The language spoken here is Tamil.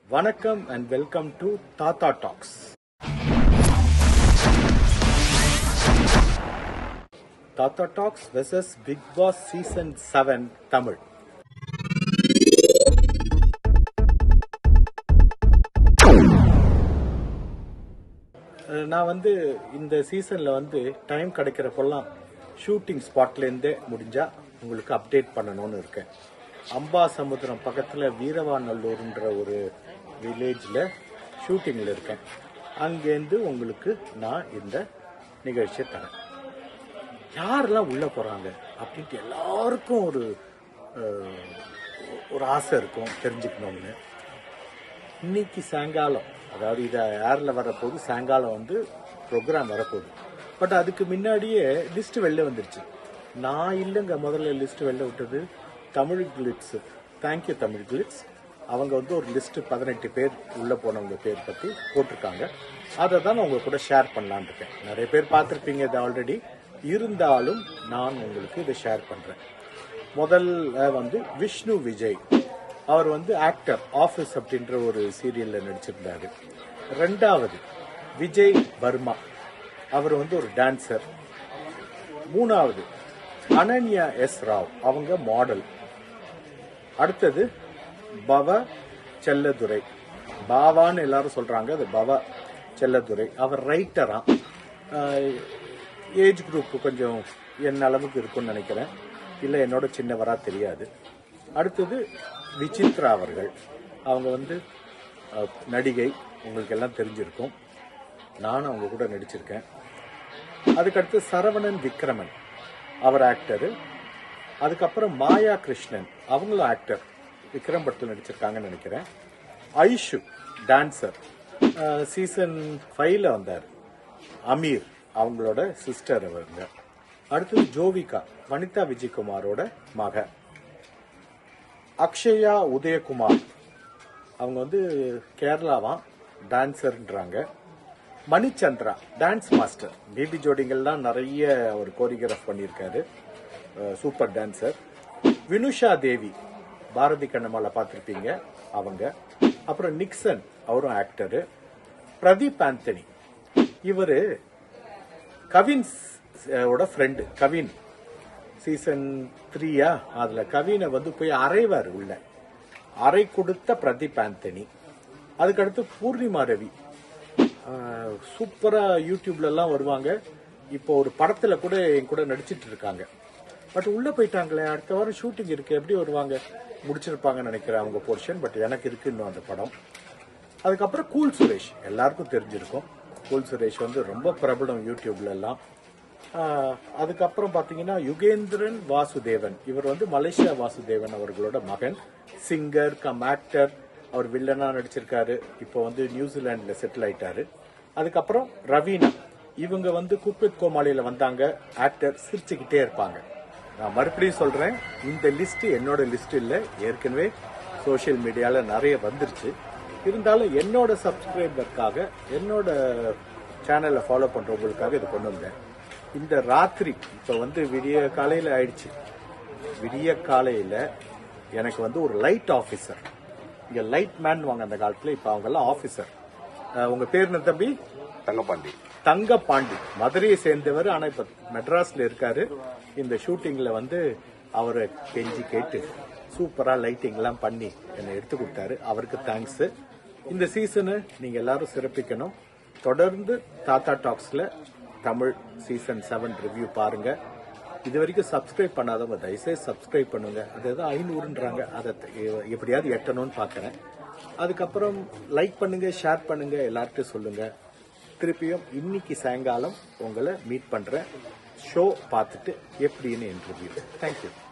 வணக்கம் and welcome to Thatha talks Thatha talks versus Bigg Boss season seven Tamil அஹ் நான் வந்து இந்த சீசன்ல வந்து டைம் கிடைக்கிறப்பெல்லாம் ஷூட்டிங் ஸ்பாட்லேருந்தே முடிஞ்சா உங்களுக்கு அப்டேட் பண்ணணும்னு இருக்கேன் அம்பாசமுத்திரம் பக்கத்தில் வீரவாநல்லூர்ன்ற ஒரு வில்லேஜில் ஷூட்டிங்கில் இருக்கேன் அங்கேருந்து உங்களுக்கு நான் இந்த நிகழ்ச்சியை தரேன் யாரெல்லாம் உள்ளே போகிறாங்க அப்படின்ட்டு எல்லாருக்கும் ஒரு அஹ், ஒரு ஆசை இருக்கும் தெரிஞ்சுக்கணும்னு இன்னைக்கு சாயங்காலம் அதாவது இதை ஏர்ல வரப்போது சாயங்காலம் வந்து ப்ரோக்ராம் வரப்போகுது பட் அதுக்கு முன்னாடியே லிஸ்ட் வெளில வந்துருச்சு நான் இல்லைங்க முதல்ல லிஸ்ட் வெளில விட்டது Tamil Glitz thank you Tamil Glitz அவங்க வந்து ஒரு லிஸ்ட் பதினெட்டு பேர் உள்ள போனவங்க பேர் பத்தி போட்டிருக்காங்க அதை தான் நான் உங்க கூட ஷேர் பண்ணலான்னு இருக்கேன் நிறைய பேர் பார்த்துருப்பீங்க இது ஆல்ரெடி இருந்தாலும் நான் உங்களுக்கு இதை ஷேர் பண்றேன் முதல்ல வந்து விஷ்ணு விஜய் அவர் வந்து ஆக்டர் ஆஃபீஸ் அப்படின்ற ஒரு சீரியல்ல நடிச்சிருந்தாரு ரெண்டாவது விஜய் வர்மா அவர் வந்து ஒரு டான்சர் மூணாவது அனன்யா எஸ் ராவ் அவங்க மாடல் அடுத்தது பவ செல்லதுரை பாவான்னு எல்லாரும் சொல்றாங்க அது பவ செல்லதுரை அவர் ரைட்டரா ஏஜ் குரூப் கொஞ்சம் என் அளவுக்கு இருக்கும்னு நினைக்கிறேன் இல்லை என்னோட சின்னவரா தெரியாது அடுத்தது விசித்ரா அவர்கள் அவங்க வந்து அஹ், நடிகை உங்களுக்கு எல்லாம் தெரிஞ்சிருக்கும் நானும் அவங்க கூட நடிச்சிருக்கேன் அதுக்கடுத்து சரவணன் விக்ரமன் அவர் ஆக்டரு அதுக்கப்புறம் மாயா கிருஷ்ணன் அவங்களும் ஆக்டர் விக்ரம் படத்தில் நடிச்சிருக்காங்கன்னு நினைக்கிறேன் ஐஷு டான்சர் சீசன் ஃபைவ்ல வந்தார் அமீர் அவங்களோட சிஸ்டர் அவங்க அடுத்தது ஜோவிகா வனிதா விஜயகுமாரோட மக அக்ஷயா உதயகுமார் அவங்க வந்து கேரளாவா டான்சர்ன்றாங்க மணிச்சந்திரா டான்ஸ் மாஸ்டர் பேபி ஜோடிங்கள்லாம் நிறைய அவர் கோரியோகிராஃப் பண்ணியிருக்காரு அஹ் சூப்பர் டான்சர் வினுஷா தேவி பாரதி கண்ணமால பார்த்துருப்பீங்க அவங்க அப்புறம் நிக்சன் அவரும் ஆக்டரு பிரதீப் ஆந்தனி இவரு கவின் ஓட ஃப்ரெண்டு கவின் சீசன் த்ரீயா அதுல கவினை வந்து போய் அரைவார் உள்ள அறை கொடுத்த பிரதீப் ஆந்தனி அதுக்கடுத்து பூர்ணிமா ரவி ஆஹ், சூப்பரா யூடியூப்ல எல்லாம் வருவாங்க இப்போ ஒரு படத்துல கூட என் கூட நடிச்சிட்டு இருக்காங்க பட் உள்ள போயிட்டாங்களே அடுத்த வாரம் ஷூட்டிங் இருக்கு எப்படி வருவாங்க முடிச்சிருப்பாங்கன்னு நினைக்கிறேன் அவங்க போர்ஷன் பட் எனக்கு இருக்கு இன்னும் அந்த படம் அதுக்கப்புறம் கூல் சுரேஷ் எல்லாருக்கும் தெரிஞ்சிருக்கும் கூல் சுரேஷ் வந்து ரொம்ப பிரபலம் யூடியூப்ல எல்லாம் ஆஹ், அதுக்கப்புறம் பாத்தீங்கன்னா யுகேந்திரன் வாசுதேவன் இவர் வந்து மலேசியா வாசுதேவன் அவர்களோட மகன் சிங்கர் கம் ஆக்டர் அவர் வில்லனா நடிச்சிருக்காரு இப்போ வந்து நியூசிலாந்துல செட்டில் ஆயிட்டாரு அதுக்கப்புறம் ரவீனா இவங்க வந்து குக்வித் கோமாளியில வந்தாங்க ஆக்டர் சிரிச்சுக்கிட்டே இருப்பாங்க நான் மறுபடியும் சொல்றேன் இந்த லிஸ்ட் என்னோட லிஸ்ட் இல்ல ஏற்கனவே சோஷியல் மீடியால நிறைய வந்துருச்சு இருந்தாலும் என்னோட சப்ஸ்கிரைபருக்காக என்னோட சேனலை ஃபாலோ பண்றவங்களுக்காக இது கொண்டு வந்தேன் இந்த ராத்திரி இப்ப வந்து விடிய காலையில ஆயிடுச்சு விடிய காலையில எனக்கு வந்து ஒரு லைட் ஆபீசர் இங்க லைட் மேன் வாங்க அந்த காலத்துல இப்ப அவங்க எல்லாம் ஆபீசர் உங்க பேர் என்ன தம்பி தங்கப்பாண்டி தங்கபாண்டி மதுரையை சேர்ந்தவர் ஆனா இப்ப மெட்ராஸ்ல இருக்காரு இந்த ஷூட்டிங்ல வந்து அவரை கெஞ்சி கேட்டு சூப்பரா லைட்டிங் எல்லாம் பண்ணி என்னை எடுத்து கொடுத்தாரு அவருக்கு தேங்க்ஸ் இந்த சீசனு நீங்க எல்லாரும் சிறப்பிக்கணும் தொடர்ந்து தாத்தா டாக்ஸ்ல தமிழ் சீசன் செவன் ரிவ்யூ பாருங்க இது வரைக்கும் சப்ஸ்கிரைப் பண்ணாதவங்க தயவுசெய்து சப்ஸ்கிரைப் பண்ணுங்க அது ஏதோ ஐநூறுன்றாங்க அதை எ- எப்படியாவது எட்டணும்னு பார்க்கறேன் அதுக்கப்புறம் லைக் பண்ணுங்க ஷேர் பண்ணுங்க எல்லார்ட்டும் சொல்லுங்க திருப்பியும் இன்னைக்கு சாயங்காலம் உங்களை மீட் பண்றேன் ஷோ பார்த்துட்டு எப்படின்னு இன்டர்வியூ தேங்க்யூ